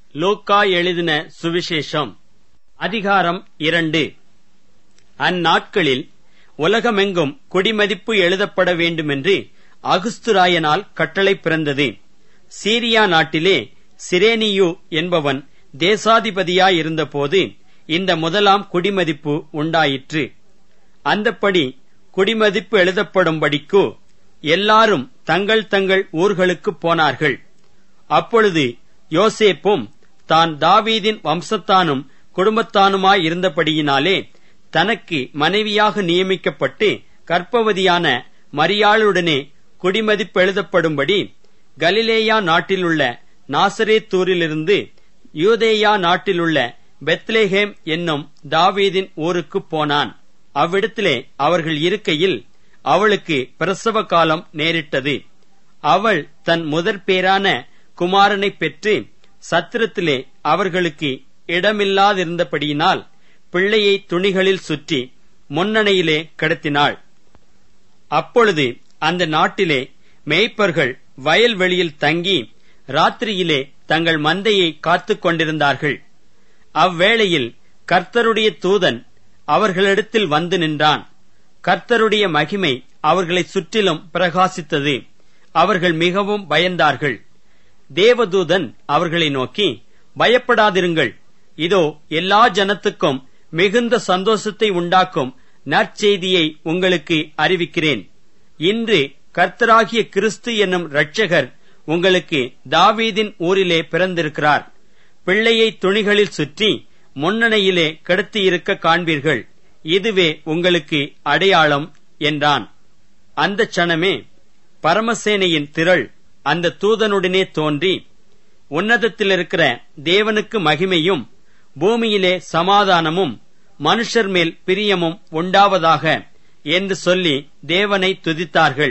லூக்கா எழுதின சுவிசேஷம் அதிகாரம் இரண்டு அந்நாட்களில் உலகமெங்கும் குடிமதிப்பு எழுதப்பட வேண்டுமென்று அகுஸ்துராயனால் கட்டளை பிறந்தது சீரியா நாட்டிலே சிரேனியு என்பவன் தேசாதிபதியாயிருந்தபோது இந்த முதலாம் குடிமதிப்பு உண்டாயிற்று அந்தப்படி குடிமதிப்பு எழுதப்படும்படிக்கு எல்லாரும் தங்கள் தங்கள் ஊர்களுக்குப் போனார்கள் அப்பொழுது யோசேப்பும் தான் தாவீதின் வம்சத்தானும் குடும்பத்தானுமாயிருந்தபடியினாலே தனக்கு மனைவியாக நியமிக்கப்பட்டு கர்ப்பவதியான மரியாளுடனே குடிமதிப்பு எழுதப்படும்படி கலிலேயா நாட்டிலுள்ள நாசரேத்தூரிலிருந்து யூதேயா நாட்டிலுள்ள பெத்லேஹேம் என்னும் தாவீதின் ஊருக்குப் போனான் அவ்விடத்திலே அவர்கள் இருக்கையில் அவளுக்கு பிரசவ காலம் நேரிட்டது அவள் தன் முதற் பேரான குமாரனைப் பெற்று சத்திரத்திலே அவர்களுக்கு இடமில்லாதிருந்தபடியினால் பிள்ளையை துணிகளில் சுற்றி முன்னணையிலே கிடத்தினாள் அப்பொழுது அந்த நாட்டிலே மேய்ப்பர்கள் வயல்வெளியில் தங்கி ராத்திரியிலே தங்கள் மந்தையை காத்துக் கொண்டிருந்தார்கள் அவ்வேளையில் கர்த்தருடைய தூதன் அவர்களிடத்தில் வந்து நின்றான் கர்த்தருடைய மகிமை அவர்களை சுற்றிலும் பிரகாசித்தது அவர்கள் மிகவும் பயந்தார்கள் தேவதூதன் அவர்களை நோக்கி பயப்படாதிருங்கள் இதோ எல்லா ஜனத்துக்கும் மிகுந்த சந்தோஷத்தை உண்டாக்கும் நற்செய்தியை உங்களுக்கு அறிவிக்கிறேன் இன்று கர்த்தராகிய கிறிஸ்து என்னும் இரட்சகர் உங்களுக்கு தாவீதின் ஊரிலே பிறந்திருக்கிறார் பிள்ளையை துணிகளில் சுற்றி முன்னணையிலே கிடத்தியிருக்க காண்பீர்கள் இதுவே உங்களுக்கு அடையாளம் என்றான் அந்த சணமே பரமசேனையின் திரள் அந்த தூதனுடனே தோன்றி உன்னதத்தில் இருக்கிற தேவனுக்கு மகிமையும் பூமியிலே சமாதானமும் மனுஷர் மேல் பிரியமும் உண்டாவதாக என்று சொல்லி தேவனை துதித்தார்கள்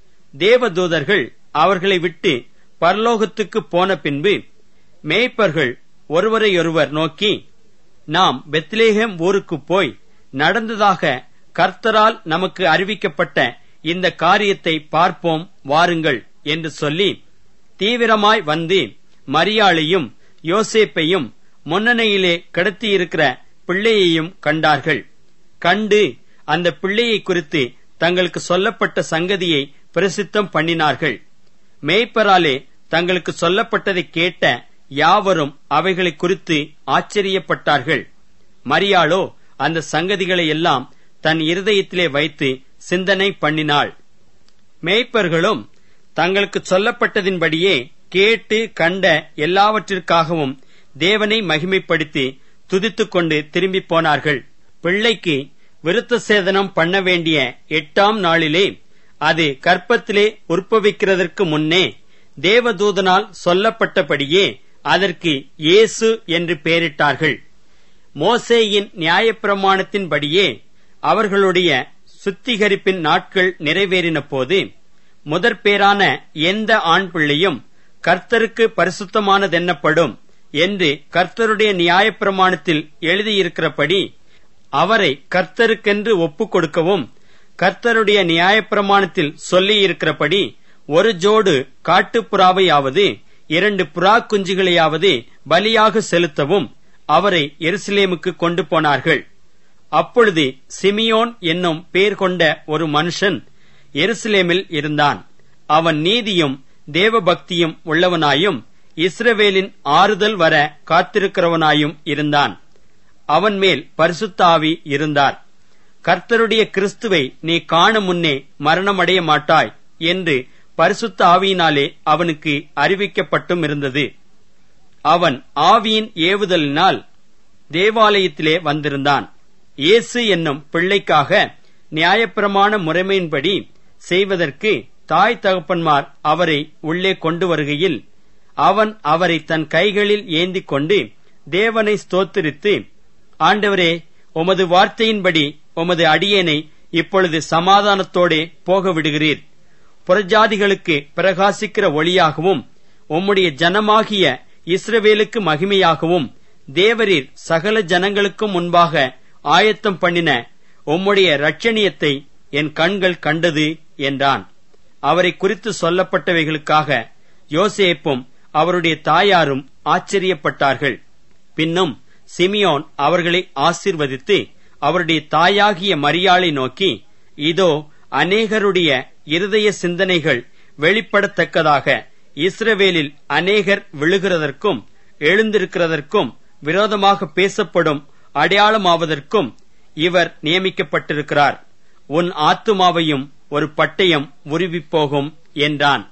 தேவதூதர்கள் அவர்களை விட்டு பரலோகத்துக்கு போன பின்பு மேய்ப்பர்கள் ஒருவரையொருவர் நோக்கி நாம் பெத்லேஹேம் ஊருக்கு போய் நடந்ததாக கர்த்தரால் நமக்கு அறிவிக்கப்பட்ட இந்த காரியத்தை பார்ப்போம் வாருங்கள் என்று சொல்லி தீவிரமாய் வந்து மரியாளையும் யோசேப்பையும் முன்னணையிலே கிடத்தியிருக்கிற பிள்ளையையும் கண்டார்கள் கண்டு அந்த பிள்ளையை குறித்து தங்களுக்கு சொல்லப்பட்ட சங்கதியை பிரசித்தம் பண்ணினார்கள் மேய்ப்பராலே தங்களுக்கு சொல்லப்பட்டதை கேட்ட யாவரும் அவைகளை குறித்து ஆச்சரியப்பட்டார்கள் மரியாளோ அந்த சங்கதிகளை எல்லாம் தன் இருதயத்திலே வைத்து சிந்தனை பண்ணினாள் மேய்ப்பர்களும் தங்களுக்கு சொல்லப்பட்டதின்படியே கேட்டு கண்ட எல்லாவற்றிற்காகவும் தேவனை மகிமைப்படுத்தி துதித்துக் கொண்டு திரும்பி போனார்கள் பிள்ளைக்கு விருத்த சேதனம் பண்ண வேண்டிய எட்டாம் நாளிலே அது கற்பத்திலே உற்பவிக்கிறதற்கு முன்னே தேவதூதனால் சொல்லப்பட்டபடியே அதற்கு இயேசு என்று பெயரிட்டார்கள் மோசேயின் நியாயப்பிரமாணத்தின்படியே அவர்களுடைய சுத்திகரிப்பின் நாட்கள் நிறைவேறின போது முதற்பேரான எந்த ஆண் பிள்ளையும் கர்த்தருக்கு பரிசுத்தமானதென்னப்படும் என்று கர்த்தருடைய நியாயப்பிரமாணத்தில் எழுதியிருக்கிறபடி அவரை கர்த்தருக்கென்று ஒப்புக் கொடுக்கவும் கர்த்தருடைய நியாயப்பிரமாணத்தில் சொல்லியிருக்கிறபடி ஒரு ஜோடு காட்டுப்புறாவையாவது இரண்டு புறா குஞ்சுகளையாவது பலியாக செலுத்தவும் அவரை எருசலேமுக்கு கொண்டு போனார்கள் அப்பொழுது சிமியோன் என்னும் பேர் கொண்ட ஒரு மனுஷன் எருசலேமில் இருந்தான் அவன் நீதியும் தேவபக்தியும் உள்ளவனாயும் இஸ்ரவேலின் ஆறுதல் வர காத்திருக்கிறவனாயும் இருந்தான் அவன் மேல் பரிசுத்தாவி இருந்தார் கர்த்தருடைய கிறிஸ்துவை நீ காண முன்னே மரணமடைய மாட்டாய் என்று பரிசுத்த ஆவியினாலே அவனுக்கு அறிவிக்கப்பட்டும் இருந்தது அவன் ஆவியின் ஏவுதலினால் தேவாலயத்திலே வந்திருந்தான் இயேசு என்னும் பிள்ளைக்காக நியாயப்பிரமாண முறைமையின்படி செய்வதற்கு தாய் தகப்பன்மார் அவரை உள்ளே கொண்டு வருகையில் அவன் அவரை தன் கைகளில் ஏந்தி கொண்டு தேவனை ஸ்தோத்திரித்து ஆண்டவரே உமது வார்த்தையின்படி உமது அடியேனை இப்பொழுது சமாதானத்தோடே போக விடுகிறீர் புறஜாதிகளுக்கு பிரகாசிக்கிற ஒளியாகவும் உம்முடைய ஜனமாகிய இஸ்ரவேலுக்கு மகிமையாகவும் தேவரீர் சகல ஜனங்களுக்கும் முன்பாக ஆயத்தம் பண்ணின உம்முடைய ரட்சணியத்தை என் கண்கள் கண்டது என்றான் அவரை குறித்து சொல்லப்பட்டவைகளுக்காக யோசேப்பும் அவருடைய தாயாரும் ஆச்சரியப்பட்டார்கள் பின்னும் சிமியோன் அவர்களை ஆசிர்வதித்து அவருடைய தாயாகிய மரியாளை நோக்கி இதோ அநேகருடைய இருதய சிந்தனைகள் வெளிப்படத்தக்கதாக இஸ்ரவேலில் அநேகர் விழுகிறதற்கும் எழுந்திருக்கிறதற்கும் விரோதமாக பேசப்படும் அடையாளமாவதற்கும் இவர் நியமிக்கப்பட்டிருக்கிறார் உன் ஆத்துமாவையும் ஒரு பட்டயம் உருவிப் போகும் என்றான்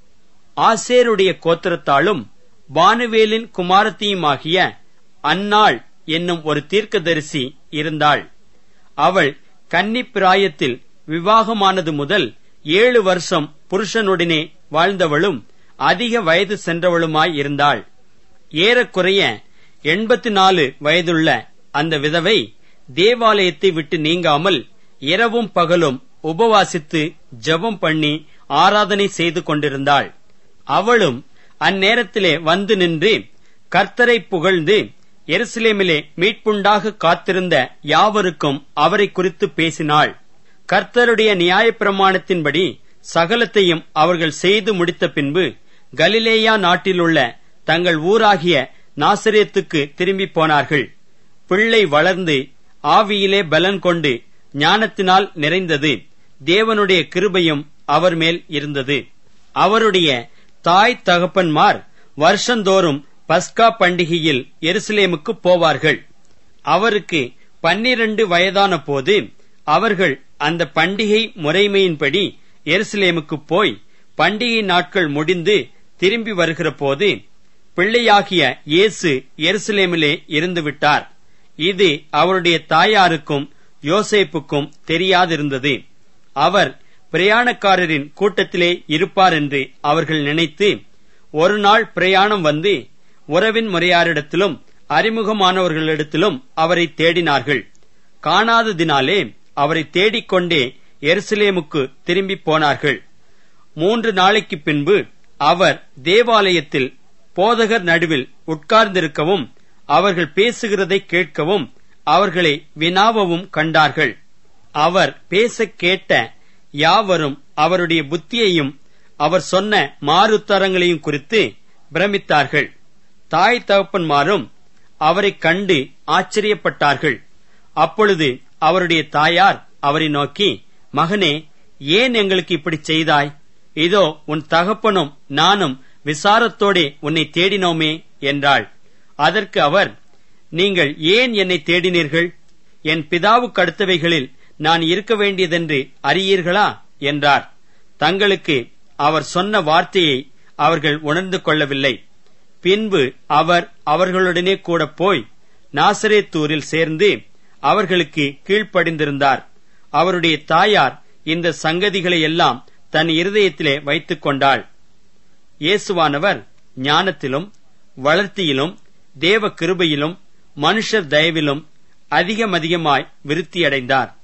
ஆசேருடைய கோத்திரத்தாலும் பானுவேலின் குமாரத்தியுமாகிய அன்னாள் என்னும் ஒரு தீர்க்கதரிசி இருந்தாள் அவள் கன்னி பிராயத்தில் விவாகமானது முதல் ஏழு வருஷம் புருஷனுடனே வாழ்ந்தவளும் அதிக வயது சென்றவளுமாய் இருந்தாள் ஏறக்குறைய எண்பத்தி நாலு வயதுள்ள அந்த விதவை தேவாலயத்தை விட்டு நீங்காமல் இரவும் பகலும் உபவாசித்து ஜெபம் பண்ணி ஆராதனை செய்து கொண்டிருந்தாள் அவளும் அந்நேரத்திலே வந்து நின்று கர்த்தரை புகழ்ந்து எருசலேமிலே மீட்புண்டாக காத்திருந்த யாவருக்கும் அவரை குறித்து பேசினாள் கர்த்தருடைய நியாயப்பிரமாணத்தின்படி சகலத்தையும் அவர்கள் செய்து முடித்த பின்பு கலிலேயா நாட்டிலுள்ள தங்கள் ஊராகிய நாசரேத்துக்கு திரும்பி போனார்கள் பிள்ளை வளர்ந்து ஆவியிலே பலன் கொண்டு ஞானத்தினால் நிறைந்தது தேவனுடைய கிருபையும் அவர் மேல் இருந்தது அவருடைய தாய் தகப்பன்மார் வருஷந்தோறும் பஸ்கா பண்டிகையில் எருசலேமுக்கு போவார்கள் அவருக்கு பன்னிரண்டு வயதான போது அவர்கள் அந்த பண்டிகை முறைமையின்படி எருசலேமுக்கு போய் பண்டிகை நாட்கள் முடிந்து திரும்பி வருகிற போது பிள்ளையாகிய இயேசு எருசலேமிலே இருந்துவிட்டார் இது அவருடைய தாயாருக்கும் யோசேப்புக்கும் தெரியாதிருந்தது அவர் பிரயாணக்காரரின் கூட்டத்திலே இருப்பார் என்று அவர்கள் நினைத்து ஒரு நாள் பிரயாணம் வந்து உறவின் முறையாரிடத்திலும் அறிமுகமானவர்களிடத்திலும் அவரை தேடினார்கள் காணாததினாலே அவரை தேடிக்கொண்டே எருசலேமுக்கு திரும்பி போனார்கள் மூன்று நாளைக்கு பின்பு அவர் தேவாலயத்தில் போதகர் நடுவில் உட்கார்ந்திருக்கவும் அவர்கள் பேசுகிறதை கேட்கவும் அவர்களை வினாவவும் கண்டார்கள் அவர் பேச கேட்ட யாவரும் அவருடைய புத்தியையும் அவர் சொன்ன மாறுத்தரங்களையும் குறித்து பிரமித்தார்கள் தாய் தகப்பன்மாரும் அவரை கண்டு ஆச்சரியப்பட்டார்கள் அப்பொழுது அவருடைய தாயார் அவரை நோக்கி மகனே ஏன் எங்களுக்கு இப்படி செய்தாய் இதோ உன் தகப்பனும் நானும் விசாரத்தோடே உன்னை தேடினோமே என்றாள் அதற்கு அவர் நீங்கள் ஏன் என்னை தேடினீர்கள் என் பிதாவுக்கு அடுத்தவைகளில் நான் இருக்க வேண்டியதென்று அறியீர்களா என்றார் தங்களுக்கு அவர் சொன்ன வார்த்தையை அவர்கள் உணர்ந்து கொள்ளவில்லை பின்பு அவர் அவர்களுடனே கூட போய் நாசரேத்தூரில் சேர்ந்து அவர்களுக்கு கீழ்ப்படிந்திருந்தார் அவருடைய தாயார் இந்த சங்கதிகளை எல்லாம் தன் இருதயத்திலே வைத்துக் கொண்டாள் இயேசுவானவர் ஞானத்திலும் வளர்த்தியிலும் தேவ கிருபையிலும் மனுஷர் தயவிலும் அதிகமதிகமாய் விருத்தியடைந்தார்